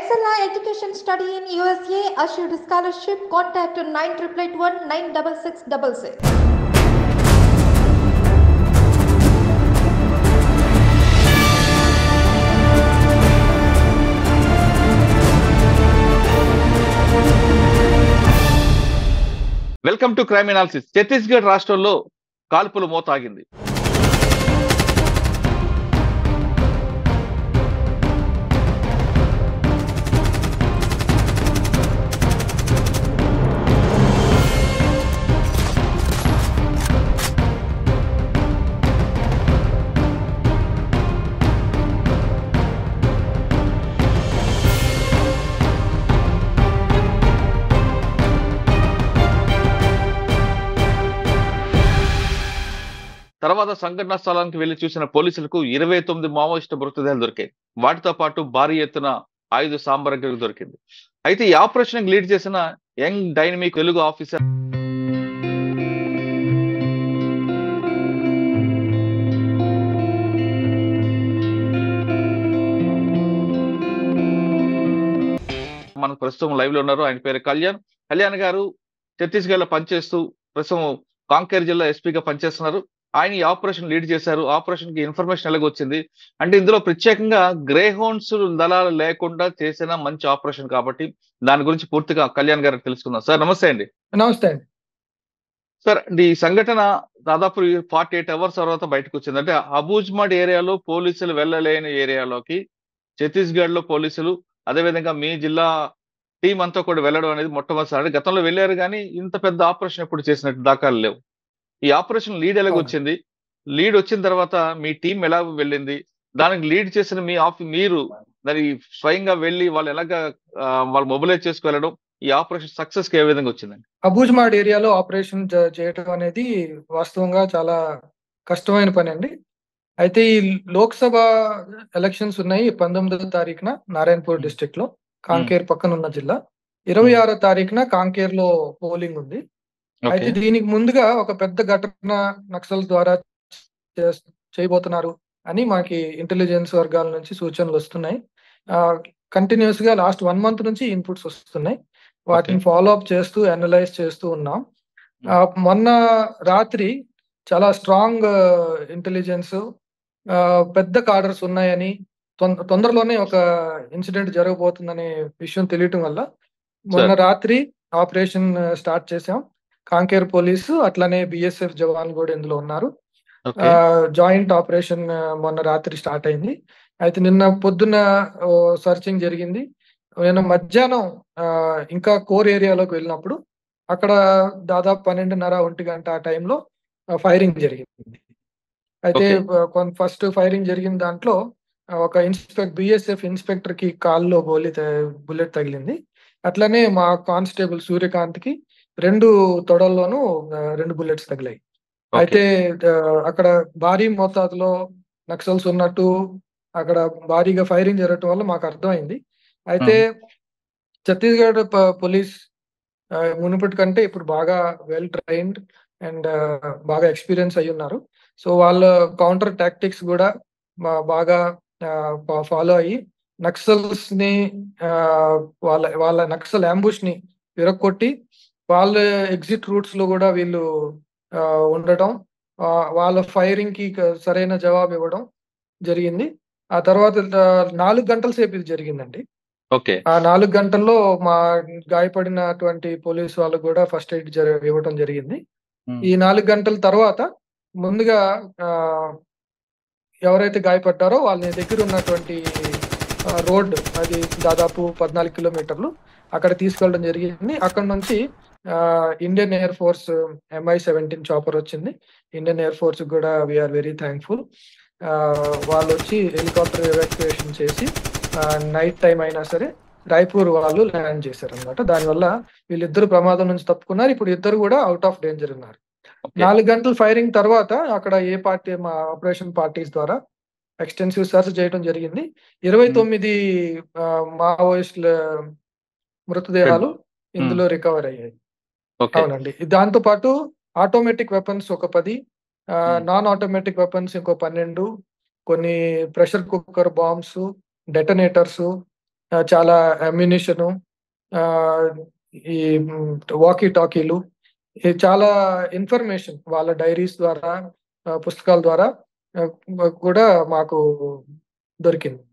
Excella Education Study in USA assured scholarship. Contact 9881 96666. Welcome to crime analysis Chhattisgarh రాష్ట్రంలో కాల్పుల మోతాగింది తర్వాత సంఘటనా స్థలానికి వెళ్లి చూసిన పోలీసులకు ఇరవై తొమ్మిది మావోయిస్టు మృతదేహాలు దొరికాయి వాటితో పాటు భారీ ఎత్తున ఆయుధ సామగ్రి దొరికింది అయితే ఈ ఆపరేషన్ లీడ్ చేసిన యంగ్ డైనమిక్ తెలుగు ఆఫీసర్ మనకు ప్రస్తుతం లైవ్ లో ఉన్నారు ఆయన పేరు కళ్యాణ్ కళ్యాణ్ గారు ఛత్తీస్గఢ్ లో పనిచేస్తూ ప్రస్తుతం కాంకేర్ జిల్లా ఎస్పీగా పనిచేస్తున్నారు ఆయన ఈ ఆపరేషన్ లీడ్ చేశారు ఆపరేషన్ కి ఇన్ఫర్మేషన్ ఎలాగొచ్చింది అంటే ఇందులో ప్రత్యేకంగా గ్రే హోన్స్ దళాలు లేకుండా చేసిన మంచి ఆపరేషన్ కాబట్టి దాని గురించి పూర్తిగా కళ్యాణ్ గారికి తెలుసుకుందాం సార్ నమస్తే అండి నమస్తే అండి సార్ ఈ సంఘటన దాదాపు ఫార్టీ ఎయిట్ అవర్స్ తర్వాత బయటకు వచ్చింది అంటే అబూజ్మడ్ ఏరియాలో పోలీసులు వెళ్ళలేని ఏరియాలోకి ఛత్తీస్గఢ్ లో పోలీసులు అదేవిధంగా మీ జిల్లా టీం అంతా కూడా వెళ్ళడం అనేది మొట్టమొదటిసారి గతంలో వెళ్ళారు కానీ ఇంత పెద్ద ఆపరేషన్ ఎప్పుడు చేసినట్టు దాఖలు లేవు ఈ ఆపరేషన్ లీడ్ ఎలాగొచ్చింది లీడ్ వచ్చిన తర్వాత మీ టీం ఎలా వెళ్ళింది దానికి లీడ్ చేసిన మీ ఆఫీ మీరు దాని స్వయంగా వెళ్ళి వాళ్ళు ఎలాగ ఆ, వాళ్ళు మొబిలైజ్ చేసుకువెళ్ళడం ఈ ఆపరేషన్ సక్సెస్ కి ఏ విధంగా వచ్చిందండి అబూజ్మాడ్ ఏరియాలో ఆపరేషన్ చే- చేయటం అనేది వాస్తవంగా చాలా కష్టమైన పని అండి అయితే ఈ లోక్సభ ఎలక్షన్స్ ఉన్నాయి పంతొమ్మిదవ తారీఖున నారాయణపూర్ డిస్ట్రిక్ట్ లో కాంకేర్ పక్కన ఉన్న జిల్లా ఇరవై ఆరో తారీఖున కాంకేర్ లో పోలింగ్ ఉంది అయితే ఓకే దీనికి ముందుగా ఒక పెద్ద ఘటన నక్సల్ ద్వారా చేస్- చేయబోతున్నారు అని మనకి ఇంటెలిజెన్స్ వర్గాల నుంచి సూచనలు వస్తున్నాయి కంటిన్యూస్ గా లాస్ట్ వన్ మంత్ నుంచి ఇన్పుట్స్ వస్తున్నాయి వాటిని ఫాలో అప్ చేస్తూ అనలైజ్ చేస్తూ ఉన్నాం ఆ, మొన్న రాత్రి చాలా స్ట్రాంగ్ ఇంటెలిజెన్స్ పెద్ద కార్డర్స్ ఉన్నాయని తొంద- తొందరలోనే ఒక ఇన్సిడెంట్ జరగబోతుందనే విషయం తెలియటం వల్ల మొన్న Sir. రాత్రి ఆపరేషన్ స్టార్ట్ చేసాం కాంకేర్ పోలీసు అట్లనే బిఎస్ఎఫ్ జవాన్లు కూడా ఇందులో ఉన్నారు ఓకే జాయింట్ ఆపరేషన్ మొన్న రాత్రి స్టార్ట్ అయింది అయితే నిన్న పొద్దున్న సర్చింగ్ జరిగింది నేను మధ్యాహ్నం ఆ, ఇంకా కోర్ ఏరియాలోకి వెళ్ళినప్పుడు అక్కడ దాదాపు పన్నెండున్నర ఒంటి గంట ఆ టైంలో ఫైరింగ్ జరిగింది అయితే ఫస్ట్ ఫైరింగ్ జరిగిన దాంట్లో ఆ, ఒక ఇన్స్పెక్టర్ బిఎస్ఎఫ్ ఇన్స్పెక్టర్ కి కాల్లో గోలీ బుల్లెట్ తగిలింది అట్లనే మా కానిస్టేబుల్ సూర్యకాంత్ కి రెండు తొడల్లోనూ ఆ, రెండు బుల్లెట్స్ తగిలాయి అయితే ఆ, అక్కడ భారీ మోతాదులో నక్సల్స్ ఉన్నట్టు అక్కడ భారీగా ఫైరింగ్ జరగటం వల్ల మాకు అర్థమైంది అయితే ఛత్తీస్గఢ్ ప- పోలీస్ ఆ, మునుపటి కంటే ఇప్పుడు బాగా వెల్ ట్రైన్డ్ అండ్ బాగా ఎక్స్పీరియన్స్ అయి ఉన్నారు సో వాళ్ళ కౌంటర్ టాక్టిక్స్ కూడా బా- బాగా ఫాలో అయ్యి నక్సల్స్ ని ఆ, వాళ్ళ వాళ్ళ నక్సల్ అంబుష్ ని విరక్కొట్టి వాళ్ళ ఎగ్జిట్ రూట్స్ లో కూడా వీళ్ళు ఆ, ఉండటం ఆ, వాళ్ళ ఫైరింగ్ కి క- సరైన జవాబు ఇవ్వడం జరిగింది ఆ తర్వాత ఆ, నాలుగు గంటల సేపు ఇది జరిగిందండి ఓకే ఆ నాలుగు గంటల్లో మా గాయపడినటువంటి పోలీస్ వాళ్ళకు కూడా ఫస్ట్ ఎయిడ్ జరి ఇవ్వడం జరిగింది ఈ నాలుగు గంటల తర్వాత ముందుగా ఆ, ఎవరైతే గాయపడ్డారో వాళ్ళ దగ్గర ఉన్నటువంటి ఆ, రోడ్ అది దాదాపు పద్నాలుగు కిలోమీటర్లు అక్కడ తీసుకెళ్ళడం జరిగింది అక్కడ నుంచి ఆ, Indian air force MI seventeen chopper వచ్చింది ఇండియన్ ఎయిర్ ఫోర్స్ కూడా వీఆర్ వెరీ థ్యాంక్ఫుల్ వాళ్ళు వచ్చి హెలికాప్టర్ ఎవాక్యుయేషన్ చేసి నైట్ టైం అయినా సరే రాయ్పూర్ వాళ్ళు ల్యాండ్ చేశారు అనమాట దానివల్ల వీళ్ళిద్దరు ప్రమాదం నుంచి తప్పుకున్నారు ఇప్పుడు ఇద్దరు కూడా అవుట్ ఆఫ్ డేంజర్ ఉన్నారు నాలుగు గంటల ఫైరింగ్ తర్వాత అక్కడ ఏ పార్టీ మా ఆపరేషన్ పార్టీస్ ద్వారా ఎక్స్టెన్సివ్ సర్చ్ చేయడం జరిగింది ఇరవై తొమ్మిది ఆ, మావోయిస్టుల మృతదేహాలు ఇందులో రికవర్ అయ్యాయి ఓకే అవునండి దాంతో పాటు ఆటోమేటిక్ వెపన్స్ ఒక పది Hmm. నాన్ ఆటోమేటిక్ వెపన్స్ ఇంకో పన్నెండు కొన్ని ప్రెషర్ కుక్కర్ బాంబ్స్ డెటనేటర్స్ ఆ, చాలా అమ్యునిషను ఈ వాకీ టాకీలు ఈ చాలా ఇన్ఫర్మేషన్ వాళ్ళ డైరీస్ ద్వారా ఆ, పుస్తకాల ద్వారా ఆ, కూడా మాకు దొరికింది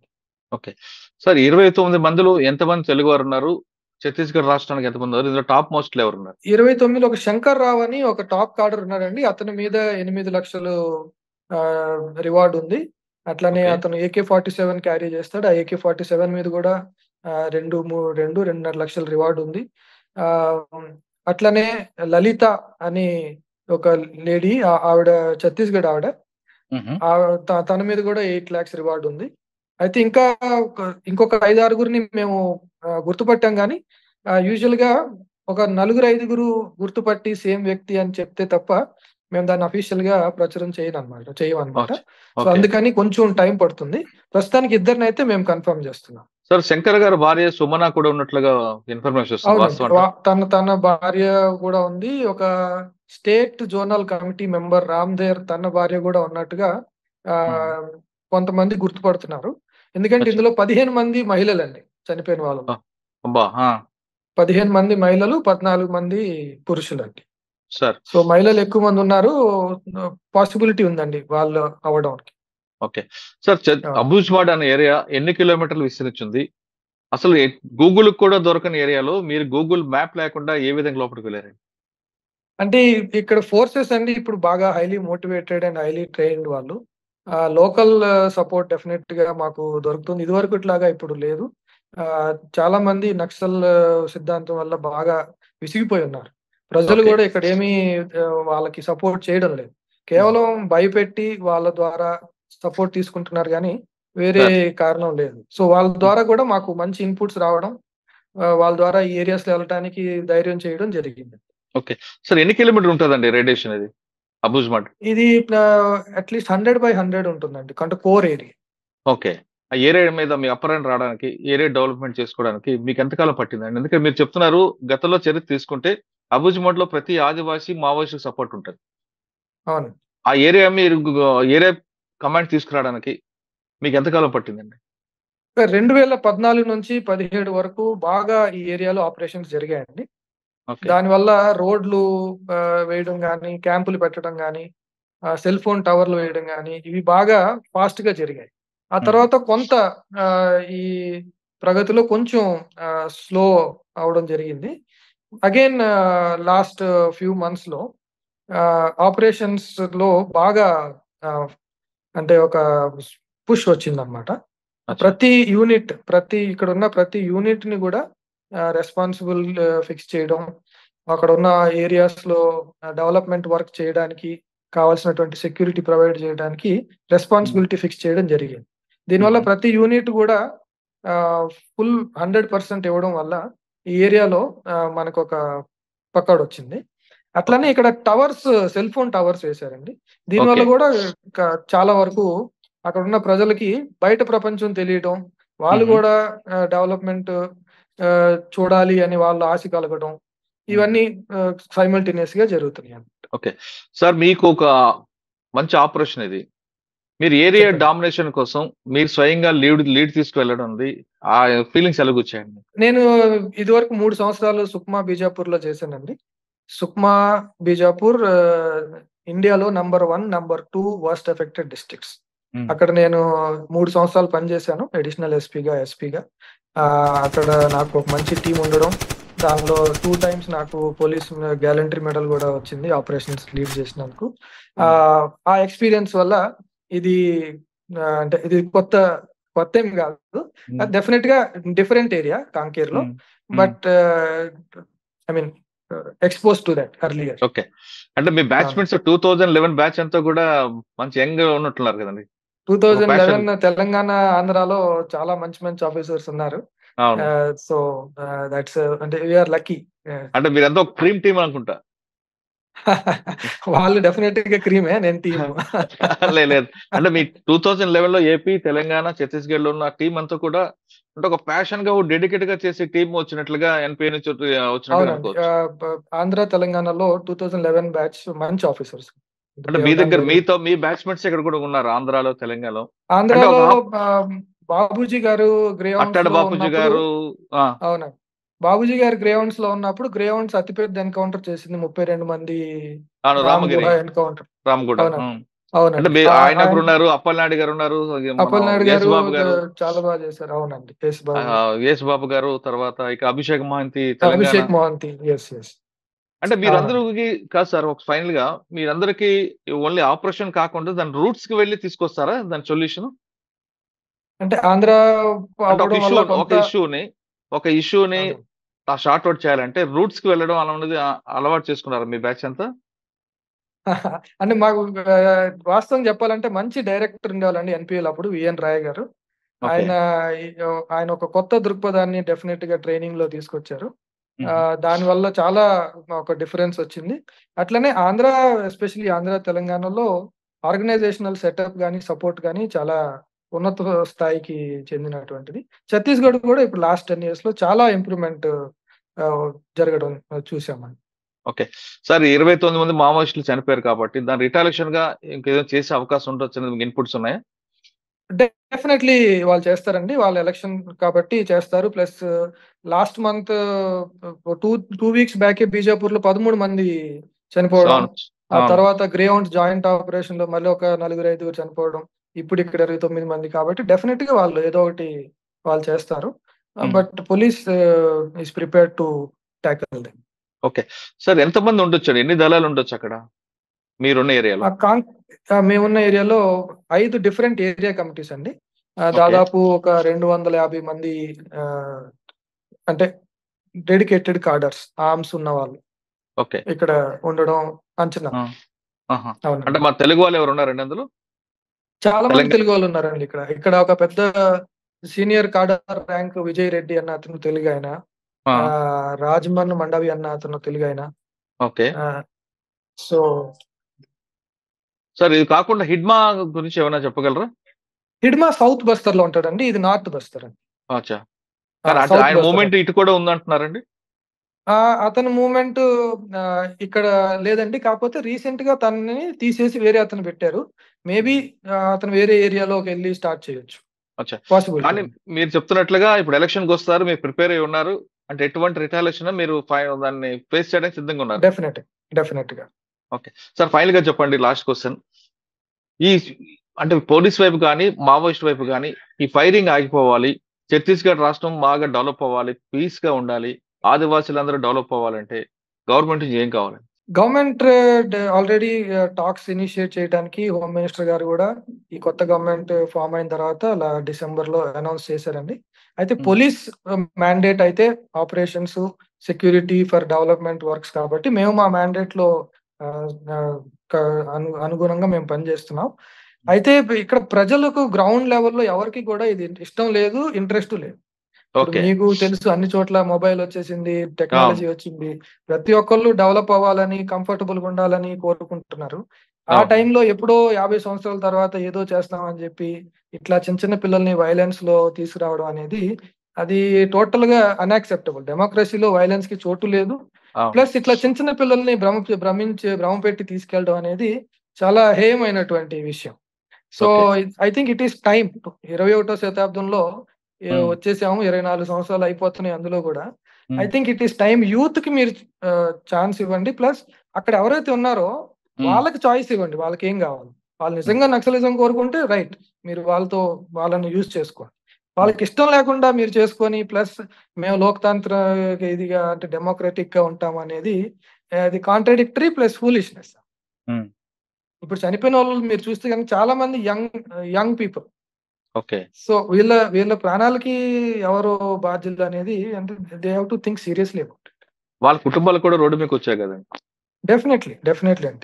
సార్ ఇరవై తొమ్మిది మందిలో ఎంతమంది తెలుగు వారు ఉన్నారు ఛత్తీస్గఢ్ రాష్ట్రానికి ఎంతమంది ఉన్నారు ఇందులో టాప్ మోస్ట్ ఎవరు ఉన్నారు ఇరవై తొమ్మిది ఒక శంకర్ రావు అని ఒక టాప్ కార్డర్ ఉన్నాడండి అతని మీద ఎనిమిది లక్షలు రివార్డ్ ఉంది అట్లనే Okay. అతను ఏకే ఫార్టీ సెవెన్ క్యారీ చేస్తాడు ఆ ఏకే ఫార్టీ సెవెన్ మీద కూడా ఆ, రెండు మూ- రెండు రెండున్నర లక్షల రివార్డ్ ఉంది ఆ అట్లనే లలిత అని ఒక లేడీ ఆవిడ ఛత్తీస్గఢ్ ఆవిడ ఆ త- తన మీద కూడా ఎయిట్ లాక్స్ రివార్డ్ ఉంది అయితే ఇంకా ఒక- ఇంకొక ఐదు ఆరుగురిని మేము ఆ, గుర్తుపట్టాం కానీ యూజువల్ గా ఒక నలుగురు ఐదుగురు గుర్తుపట్టి సేమ్ వ్యక్తి అని చెప్తే తప్ప మేము దాన్ని అఫీషియల్ గా ప్రచురం చేయనమాట చేయమన్నమాట సో ఓకే అందుకని కొంచెం టైం పడుతుంది ప్రస్తుతానికి ఇద్దరిని అయితే మేము కన్ఫర్మ్ చేస్తున్నాం సార్ శంకర్ గారు భార్య సుమన కూడా ఉన్నట్లుగా ఇన్ఫర్మేషన్ వస్తుంది అవునండి వాస్తవం వా- తన తన భార్య కూడా ఉంది ఒక state zonal committee member Ramder తన భార్య కూడా ఉన్నట్టుగా ఆ, కొంతమంది గుర్తుపడుతున్నారు ఎందుకంటే అచ్చా. ఇందులో పదిహేను మంది మహిళలండి చనిపోయిన వాళ్ళు ఆ. అబ్బా ఆ, పదిహేను మంది మహిళలు పద్నాలుగు మంది పురుషులండి సార్ సో మహిళలు ఎక్కువ మంది ఉన్నారు పాసిబిలిటీ ఉందండి వాళ్ళు అవడానికి ఓకే సార్ చ- ఆ. అబూజ్మాడ్ అనే ఏరియా ఎన్ని కిలోమీటర్లు విస్తరించింది అసలు గూగుల్ కూడా దొరకని ఏరియాలో మీరు గూగుల్ మ్యాప్ లేకుండా ఏ విధంగా లోపలికి వెళ్ళారండి అంటే ఇక్కడ ఫోర్సెస్ అండి ఇప్పుడు బాగా highly motivated and highly trained వాళ్ళు లోకల్ సపోర్ట్ డెఫినెట్ గా మాకు దొరుకుతుంది ఇదివరకు ఇట్లాగా ఇప్పుడు లేదు ఆ, చాలా మంది నక్సల్ ఆ, సిద్ధాంతం వల్ల బాగా విసిగిపోయి ఉన్నారు ప్రజలు Okay. కూడా ఇక్కడ ఏమీ ఆ, వాళ్ళకి సపోర్ట్ చేయడం లేదు కేవలం భయపెట్టి వాళ్ళ ద్వారా సపోర్ట్ తీసుకుంటున్నారు కానీ వేరే కారణం లేదు సో వాళ్ళ ద్వారా కూడా మాకు మంచి ఇన్పుట్స్ రావడం ఆ, వాళ్ళ ద్వారా ఈ ఏరియాస్ లో వెళ్ళడానికి ధైర్యం చేయడం జరిగింది సార్ ఎన్ని కిలోమీటర్ ఉంటుందండి రేడియేషన్ ఇది అబూజ్మాడ్ ఇది అట్లీస్ట్ హండ్రెడ్ బై హండ్రెడ్ ఉంటుందండి అంటే కోర్ ఏరియా ఓకే ఆ ఏరియా మీద మీ అప్పర్ రావడానికి ఏరియా డెవలప్మెంట్ చేసుకోవడానికి మీకు ఎంతకాలం పట్టిందండి ఎందుకంటే మీరు చెప్తున్నారు గతంలో చరిత్ర తీసుకుంటే అబూజ్మాడ్ లో ప్రతి ఆదివాసీ మావోయిస్ట్ సపోర్ట్ ఉంటుంది అవును ఆ ఏరియా మీరు ఏరియా కమాండ్ తీసుకురావడానికి మీకు ఎంతకాలం పట్టిందండి రెండు వేల పద్నాలుగు నుంచి పదిహేడు వరకు బాగా ఈ ఏరియాలో ఆపరేషన్స్ జరిగాయండి ఓకే దానివల్ల రోడ్లు ఆ, వేయడం కానీ క్యాంపులు పెట్టడం కానీ సెల్ ఫోన్ టవర్లు వేయడం కానీ ఇవి బాగా ఫాస్ట్ గా జరిగాయి ఆ తర్వాత కొంత ఆ, ఈ ప్రగతిలో కొంచెం స్లో అవడం జరిగింది అగైన్ లాస్ట్ ఫ్యూ మంత్స్ లో ఆపరేషన్స్ లో బాగా ఆ, అంటే ఒక పుష్ వచ్చిందనమాట ప్రతి యూనిట్ ప్రతి ఇక్కడ ఉన్న ప్రతి యూనిట్ ని కూడా రెస్పాన్సిబుల్ ఫిక్స్ చేయడం అక్కడ ఉన్న ఏరియాస్ లో డెవలప్మెంట్ వర్క్ చేయడానికి కావాల్సినటువంటి సెక్యూరిటీ ప్రొవైడ్ చేయడానికి రెస్పాన్సిబిలిటీ ఫిక్స్ చేయడం జరిగింది దీనివల్ల Mhm. ప్రతి యూనిట్ కూడా ఫుల్ హండ్రెడ్ పర్సెంట్ ఇవ్వడం వల్ల ఈ ఏరియాలో మనకు ఒక పక్కడు వచ్చింది అట్లనే ఇక్కడ టవర్స్ సెల్ ఫోన్ టవర్స్ వేశారండి దీనివల్ల Okay. కూడా క- చాలా వరకు అక్కడ ఉన్న ప్రజలకి బయట ప్రపంచం తెలియడం వాళ్ళు Mhm. కూడా డెవలప్మెంట్ చూడాలి అని వాళ్ళు ఆశ కలగడం ఇవన్నీ సైమల్టేనియస్ గా జరుగుతున్నాయి సార్ మీకు ఒక మంచి ఆపరేషన్ ఇది మీరు ఏరియా చెప్పండి. డామినేషన్ కోసం మీరు స్వయంగా లీడ్ లీడ్ తీసుకువెళ్ళడం ఉంది ఆ ఫీలింగ్స్ ఎలాగొచ్చాయండి నేను ఇదివరకు మూడు సంవత్సరాలు సుక్మా బీజాపూర్ లో చేశానండి సుక్మా బీజాపూర్ ఆ, ఇండియాలో number one number two worst affected districts Hmm. అక్కడ నేను మూడు సంవత్సరాలు పనిచేశాను అడిషనల్ ఎస్పీగా ఎస్పీగా అక్కడ నాకు ఒక మంచి టీం ఉండడం దానిలో టూ టైమ్స్ నాకు పోలీస్ గ్యాలంటరీ మెడల్ కూడా వచ్చింది ఆపరేషన్స్ లీడ్ చేసినందుకు ఆ, ఆ ఎక్స్పీరియన్స్ వల్ల ఇది ఆ, అంటే ఇది కొత్త కొత్త ఏం కాదు డెఫినెట్ గా డిఫరెంట్ ఏరియా కాంకేర్ లో Hmm. But I mean expose to that earlier okay అంటే మీ batchmates two thousand eleven batch అంతా కూడా మంచి యంగ్ ఉన్నట్టున్నారు కదండి two thousand passion. Eleven Telangana ఆంధ్రాలో చాలా మంచి మంచి ఆఫీసర్స్ ఉన్నారు అవును సో దట్స్ అంటే వీఆర్ లక్కీ అంటే మీరంతా ఒక క్రీమ్ టీమ్ అనుకుంటా వాళ్ళు డెఫినెట్ గా క్రీమే నేను టీమ్ లే- లేదు అంటే మీ టూ థౌజండ్ లెవెన్ లో ఏపీ తెలంగాణ ఛత్తీస్గఢ్ లో ఉన్న టీం అంతా కూడా అంటే ఒక ప్యాషన్ గా డెడికేట్ గా చేసే టీం వచ్చినట్లుగా ఎన్పిఏ నుంచి వచ్చినట్టుగా అవునండి అనుకోవచ్చు ఆ, బ- ఆంధ్ర తెలంగాణలో టూ థౌజండ్ లెవెన్ బ్యాచ్ మంచి ఆఫీసర్స్ అంటే మీ దగ్గర మీతో మీ బ్యాచ్మెంట్స్ ఇక్కడ కూడా ఉన్నారు ఆంధ్రాలో తెలంగాణలో ఆంధ్రాలో ఒక ఆ, బాబూజీ గారు గ్రేహౌండ్స్ అట్టాడ లో బాపూజీ ఉన్నప్పుడు గారు ఆ, అవునండి బాబూజీ గారు గ్రేహౌండ్స్ లో ఉన్నప్పుడు గ్రేహౌండ్స్ అతిపెద్ద ఎన్కౌంటర్ చేసింది ముప్పై రెండు మంది అవును రామగిరి రామగూడ ఎన్కౌంటర్ రామగూడ అవునండి. ఉం. అవునండి అంటే మీ- ఆ- ఆయన ఆయన- ఒకరు ఉన్నారు అప్పలనాయుడు గారు ఉన్నారు మన అప్పలనాయుడు గారు యేసుబాబు గారు చాలా బాగా చేశారు అవునండి యేసు ఆ, బాబు యేసుబాబు గారు తర్వాత ఇక అభిషేక్ మహంతి తెలంగాణ అభిషేక్ మోహంతి ఎస్ ఎస్ అంటే మీరందరికి కాదు సార్ ఒక ఫైనల్ గా మీరందరికి ఓన్లీ ఆపరేషన్ కాకుండా దాని రూట్స్ కి వెళ్ళి తీసుకొస్తారా దాని సొల్యూషన్ అంటే ఆంధ్ర అంటే ఒక అవడం ఇష్యూ వల్ల ఒక కొంత ఇష్యూని ఒక ఇష్యూని అవును. షార్ట్ అవుట్ చేయాలంటే రూట్స్ కి వెళ్ళడం అలా ఉన్నది ఆ- అలవాటు చేసుకున్నారా మీ బ్యాచ్ అంతా అంటే మాకు ఆ, వాస్తవం చెప్పాలంటే మంచి డైరెక్టర్ ఉండేవాళ్ళండి ఎన్పిఎల్ అప్పుడు విఎన్ రాయ్ గారు ఓకే ఆయన ఈ- ఆయన ఒక కొత్త దృక్పథాన్ని డెఫినెట్ గా ట్రైనింగ్ లో తీసుకొచ్చారు ఆ, దాని వల్ల చాలా ఒక డిఫరెన్స్ వచ్చింది అట్లనే ఆంధ్ర ఎస్పెషల్లీ ఆంధ్ర తెలంగాణలో ఆర్గనైజేషనల్ సెటప్ కానీ సపోర్ట్ కానీ చాలా ఉన్నత స్థాయికి చెందినటువంటిది ఛత్తీస్గఢ్ కూడా ఇప్పుడు లాస్ట్ టెన్ ఇయర్స్ లో చాలా ఇంప్రూవ్మెంట్ జరగడం చూసామండి ఓకే సార్ ఇరవై తొమ్మిది మంది మావోయిస్టులు చనిపోయారు కాబట్టి దాని రిటాలియేషన్ గా ఇంకేదో చేసే అవకాశం ఉండొచ్చు మీకు ఇన్పుట్స్ ఉన్నాయా డెఫినెట్లీ వాళ్ళు చేస్తారండి వాళ్ళ ఎలక్షన్ కాబట్టి చేస్తారు plus last month two two weeks back Bijapur లో పదమూడు మంది చనిపోవడం అవును ఆ అవును. తర్వాత గ్రేహౌండ్స్ జాయింట్ ఆపరేషన్ లో మళ్ళీ ఒక నలుగురు ఐదుగురు చనిపోవడం ఇప్పుడు ఇక్కడ ఇరవై తొమ్మిది మంది కాబట్టి డెఫినెట్ గా వాళ్ళు ఏదో ఒకటి వాళ్ళు చేస్తారు Hmm. But police is prepare to tackle sir ఎంతమంది ఉండొచ్చు ఎన్ని దళాలు ఉండొచ్చు అక్కడ మీరున్న ఏరియాలో ఆ కాన్ ఆ మేమున్న ఏరియాలో ఐదు డిఫరెంట్ ఏరియా కమిటీస్ అండి ఆ, దాదాపు ఒక రెండు వందల యాభై మంది ఆ, అంటే డెడికేటెడ్ కార్డర్స్ ఆర్మ్స్ ఉన్న వాళ్ళు ఓకే ఇక్కడ ఉండడం అంచనా ఆ. ఆహా. అవునండి అంటే మా తెలుగు వాళ్ళు ఎవరు ఉన్నారండి అందులో చాలా మంది తెలంగాణ- తెలుగు వాళ్ళు ఉన్నారండి ఇక్కడ ఇక్కడ ఒక పెద్ద senior cadre rank Vijay Reddy అన్న అతను తెలుగు ఆయన ఆ, ఆ, రాజమన్ మండవి అన్న అతను తెలుగు ఆయన ఓకే ఆ, సో సార్ ఇది కాకుండా హిడ్మా గురించి ఏమైనా చెప్పగలరా హిడ్మా సౌత్ బస్తర్ లో ఉంటాడండి ఇది నార్త్ బస్తర్ అండి అచ్చా ఆ, కానీ అంటే సౌత్ ఆయన బస్తర్. మూమెంట్ ఇటు కూడా ఉందంటున్నారండి ఆ, అతని మూమెంట్ ఇక్కడ లేదండి కాకపోతే రీసెంట్ గా తనని తీసేసి వేరే అతను పెట్టారు మేబీ అతను వేరే ఏరియాలోకి వెళ్ళి స్టార్ట్ చేయొచ్చు అచ్చా పాసిబుల్ కానీ మీరు చెప్తున్నట్లుగా ఇప్పుడు ఎలక్షన్ కి వస్తారు మీరు ప్రిపేర్ అయి ఉన్నారు అంటే ఎటువంటి రిటాలేషన్ మీరు ఫై- దాన్ని ఫేస్ చేయడానికి సిద్ధంగా ఉన్నారు డెఫినెట్ డెఫినెట్ గా సార్ ఫైనల్ గా చెప్పండి లాస్ట్ క్వశ్చన్ ఈ అంటే పోలీస్ వైపు కానీ మావోయిస్ట్ వైపు కానీ ఈ ఫైరింగ్ ఆగిపోవాలి ఛత్తీస్గఢ్ రాష్ట్రం బాగా డెవలప్ అవ్వాలి పీస్ గా ఉండాలి ఆదివాసీలందరూ డెవలప్ అవ్వాలంటే గవర్నమెంట్ నుంచి ఏం కావాలి గవర్నమెంట్ ఆల్రెడీ టాక్స్ ఇనిషియేట్ చేయడానికి హోమ్ మినిస్టర్ గారు కూడా ఈ కొత్త గవర్నమెంట్ ఫామ్ అయిన తర్వాత అలా డిసెంబర్ లో అనౌన్స్ చేశారండి అయితే Hmm. పోలీస్ మ్యాండేట్ అయితే operations security for development works కాబట్టి మేము మా మ్యాండేట్ లో ఆ, ఆ, క- అను- అనుగుణంగా మేము పనిచేస్తున్నాం అయితే ఇక్కడ ప్రజలకు గ్రౌండ్ లెవెల్లో ఎవరికి కూడా ఇది ఇష్టం లేదు ఇంట్రెస్ట్ లేదు ఇప్పుడు ఓకే మీకు తెలుసు అన్ని చోట్ల మొబైల్ వచ్చేసింది టెక్నాలజీ వచ్చింది ప్రతి ఒక్కళ్ళు డెవలప్ అవ్వాలని కంఫర్టబుల్ గా ఉండాలని కోరుకుంటున్నారు ఆ అవును. టైంలో ఎప్పుడో యాభై సంవత్సరాల తర్వాత ఏదో చేస్తామని చెప్పి ఇట్లా చిన్న చిన్న పిల్లల్ని వైలెన్స్ లో తీసుకురావడం అనేది అది టోటల్ గా అన్యాక్సెప్టబుల్ డెమోక్రసీలో వైలెన్స్ కి చోటు లేదు ప్లస్ ఇట్లా చిన్న చిన్న పిల్లల్ని భ్రమ భ్రమించి భ్రమ పెట్టి తీసుకెళ్ళడం అనేది చాలా హేయమైనటువంటి విషయం so I think it is time ఇరవై ఒకటో శతాబ్దంలో ఏ, Hmm. వచ్చేసాము ఇరవై నాలుగు సంవత్సరాలు అయిపోతున్నాయి అందులో కూడా Hmm. I think it is time youth కి మీరు ఛాన్స్ ఇవ్వండి ప్లస్ అక్కడ ఎవరైతే ఉన్నారో వాళ్ళకి చాయిస్ ఇవ్వండి వాళ్ళకి ఏం కావాలి వాళ్ళు నిజంగా నక్సలిజం కోరుకుంటే రైట్ మీరు వాళ్ళతో వాళ్ళని యూజ్ చేసుకోండి వాళ్ళకి ఇష్టం లేకుండా మీరు చేసుకొని ప్లస్ మేము లోక్తంత్ర ఇదిగా అంటే డెమోక్రటిక్ గా ఉంటాం అనేది అది కాంట్రడిక్టరీ ప్లస్ ఫూలిష్నెస్ Hmm. ఇప్పుడు చనిపోయిన వాళ్ళు మీరు చూస్తే కనుక చాలా మంది young young people okay so వీళ్ళ వీళ్ళ ప్రాణాలకి ఎవరు బాధ్యులు అనేది అంటే they have to think seriously about వాళ్ళ కుటుంబాలు కూడా రోడ్డు మీకు వచ్చాయి కదండి డెఫినెట్లీ డెఫినెట్లీ అండి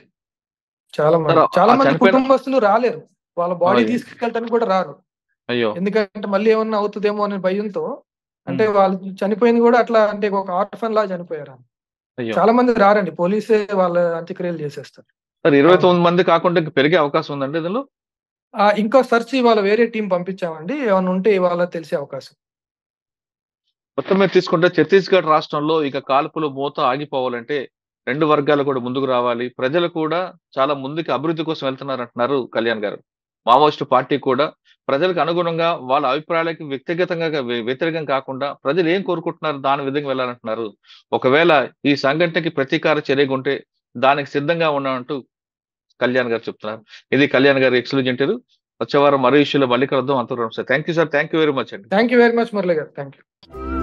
చాలా మంది సార్, ఆ చాలా మంది చనిపోయిన- కుటుంబస్తులు రాలేరు వాళ్ళ బాడీ అయ్యో. తీసుకెళ్ళటానికి కూడా రారు అయ్యో ఎందుకంటే మళ్ళీ ఏమన్నా అవుతుందేమో అనే భయంతో అంటే వాళ్ళు చనిపోయింది కూడా అట్లా అంటే ఒక ఆర్ఫన్ లా చనిపోయారు అయ్యో చాలా మంది రారండి పోలీసే వాళ్ళ అంత్యక్రియలు చేసేస్తారు సార్ ఇరవై తొమ్మిది మంది కాకుండా ఇంకా పెరిగే అవకాశం ఉందండి ఇందులో ఆ, ఇంకో సెర్చ్ ఇవాళ వేరే టీం పంపించామండి ఏమైనా ఉంటే ఇవాళ తెలిసే అవకాశం మొత్తం మీద తీసుకుంటే ఛత్తీస్గఢ్ రాష్ట్రంలో ఇక కాల్పులు మూత ఆగిపోవాలంటే రెండు వర్గాలు కూడా ముందుకు రావాలి ప్రజలు కూడా చాలా ముందుకు అభివృద్ధి కోసం వెళ్తున్నారు అంటున్నారు కళ్యాణ్ గారు మావోయిస్ట్ పార్టీ కూడా ప్రజలకు అనుగుణంగా వాళ్ళ అభిప్రాయాలకి వ్యక్తిగతంగా వ్య- వ్యతిరేకం కాకుండా ప్రజలు ఏం కోరుకుంటున్నారు దాని విధంగా వెళ్ళాలంటున్నారు ఒకవేళ ఈ సంఘటనకి ప్రతీకార చర్యగా ఉంటే దానికి సిద్ధంగా ఉన్నామంటూ కళ్యాణ్ గారు చెప్తున్నారు ఇది కళ్యాణ్ గారు ఎక్స్క్లూజెంట్ వచ్చే వారం మరో ఇష్యూలో మళ్ళీ కలుద్దాం అంతవరకు sir thank you sir thank you very much అండి thank you very much Murali garu thank you